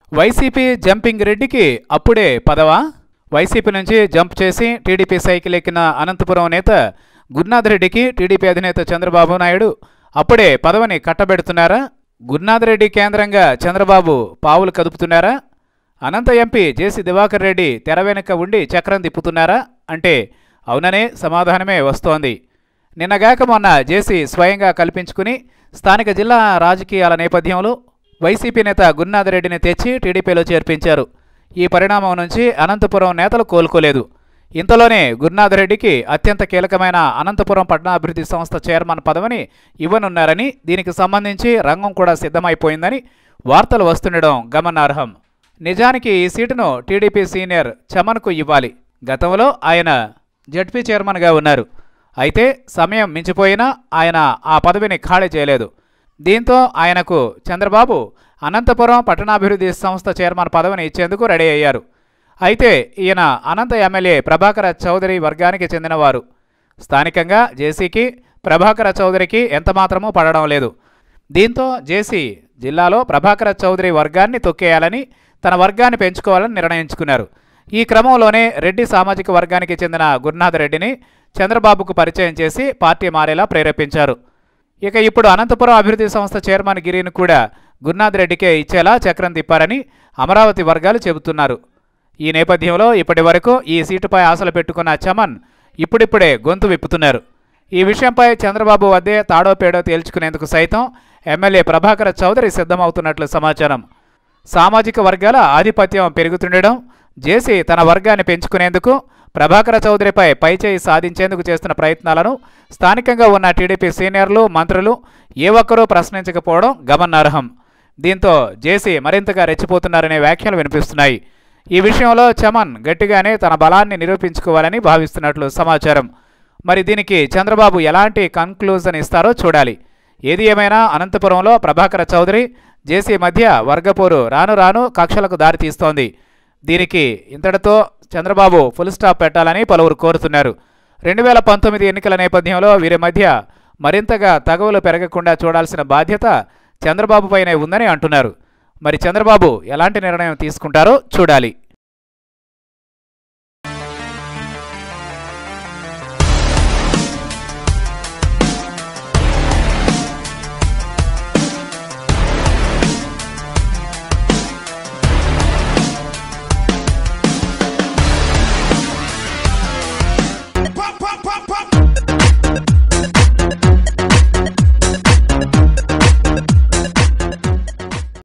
YCP jumping రెడ్డికి అప్పుడే పదవా వైసీపీ నుంచి జంప్ చేసి టీడీపీ సైకిల్ ఎక్కిన అనంతపురం నేత గురునాథ్ రెడ్డికి టీడీపీ అధినేత చంద్రబాబు నాయుడు అప్పుడే పదవిని కట్టబెడుతున్నారా గురునాథ్ రెడ్డి కేంద్రంగా చంద్రబాబు పావులు కదుపుతున్నారా అనంత ఎంపీ జేసీ దివాకర్ రెడ్డి తెర వెనుక ఉండి చక్రం తిప్పుతున్నారా అంటే అవుననే సమాధానమే వస్తోంది నిన్నగాక మొన్న జేసీ స్వయంగా కల్పించుకుని స్థానిక జిల్లా రాజకీయాల నేపథ్యంలో వైసీపీ నేత గురునాథ్ రెడ్డిని తెచ్చి టీడీపీలో చేర్పించారు ఈ పరిణామం నుంచి అనంతపురం నేతలు కోలుకోలేదు ఇంతలోనే గురునాథ్ రెడ్డికి అత్యంత కీలకమైన అనంతపురం పట్టణాభివృద్ధి సంస్థ చైర్మన్ పదవిని ఇవ్వనున్నారని దీనికి సంబంధించి రంగం కూడా సిద్ధమైపోయిందని వార్తలు వస్తుండడం గమనార్హం నిజానికి ఈ సీటును టీడీపీ సీనియర్ చమన్కు ఇవ్వాలి గతంలో ఆయన జడ్పీ చైర్మన్గా ఉన్నారు అయితే సమయం మించిపోయినా ఆయన ఆ పదవిని ఖాళీ చేయలేదు దీంతో ఆయనకు చంద్రబాబు అనంతపురం పట్టణాభివృద్ధి సంస్థ చైర్మన్ పదవిని ఇచ్చేందుకు రెడీ అయ్యారు అయితే ఈయన అనంత ఎమ్మెల్యే ప్రభాకర చౌదరి వర్గానికి చెందినవారు స్థానికంగా జేసీకి ప్రభాకర చౌదరికి ఎంతమాత్రమూ పడడం లేదు దీంతో జేసీ జిల్లాలో ప్రభాకర చౌదరి వర్గాన్ని తొక్కేయాలని తన వర్గాన్ని పెంచుకోవాలని నిర్ణయించుకున్నారు ఈ క్రమంలోనే రెడ్డి సామాజిక వర్గానికి చెందిన గురునాథ్ రెడ్డిని చంద్రబాబుకు పరిచయం చేసి పార్టీ మారేలా ప్రేరేపించారు ఇక ఇప్పుడు అనంతపురం అభివృద్ధి సంస్థ చైర్మన్ గిరిని కూడా గురునాథ్ రెడ్డికే ఇచ్చేలా చక్రం తిప్పారని అమరావతి వర్గాలు చెబుతున్నారు ఈ నేపథ్యంలో ఇప్పటి వరకు ఈ సీటుపై ఆశలు పెట్టుకున్న చమన్ ఇప్పుడిప్పుడే గొంతు విప్పుతున్నారు ఈ విషయంపై చంద్రబాబు వద్దే తాడో పేడో తేల్చుకునేందుకు సైతం ఎమ్మెల్యే ప్రభాకర చౌదరి సిద్ధమవుతున్నట్లు సమాచారం సామాజిక వర్గాల ఆధిపత్యం పెరుగుతుండడం జేసీ తన వర్గాన్ని పెంచుకునేందుకు ప్రభాకర చౌదరిపై పైచేయి సాధించేందుకు చేస్తున్న ప్రయత్నాలను స్థానికంగా ఉన్న టీడీపీ సీనియర్లు మంత్రులు ఏ ఒక్కరూ ప్రశ్నించకపోవడం గమనార్హం దీంతో జేసీ మరింతగా రెచ్చిపోతున్నారనే వ్యాఖ్యలు వినిపిస్తున్నాయి ఈ విషయంలో చమన్ గట్టిగానే తన బలాన్ని నిరూపించుకోవాలని భావిస్తున్నట్లు సమాచారం మరి దీనికి చంద్రబాబు ఎలాంటి కన్క్లూజన్ ఇస్తారో చూడాలి ఏది ఏమైనా అనంతపురంలో ప్రభాకర చౌదరి జేసీ మధ్య వర్గపోరు రాను రాను కక్షలకు దారితీస్తోంది దీనికి ఇంతటితో చంద్రబాబు ఫుల్ స్టాప్ పెట్టాలని పలువురు కోరుతున్నారు రెండు వేల పంతొమ్మిది ఎన్నికల నేపథ్యంలో వీరి మధ్య మరింతగా తగవులు పెరగకుండా చూడాల్సిన బాధ్యత చంద్రబాబుపైనే ఉందని అంటున్నారు మరి చంద్రబాబు ఎలాంటి నిర్ణయం తీసుకుంటారో చూడాలి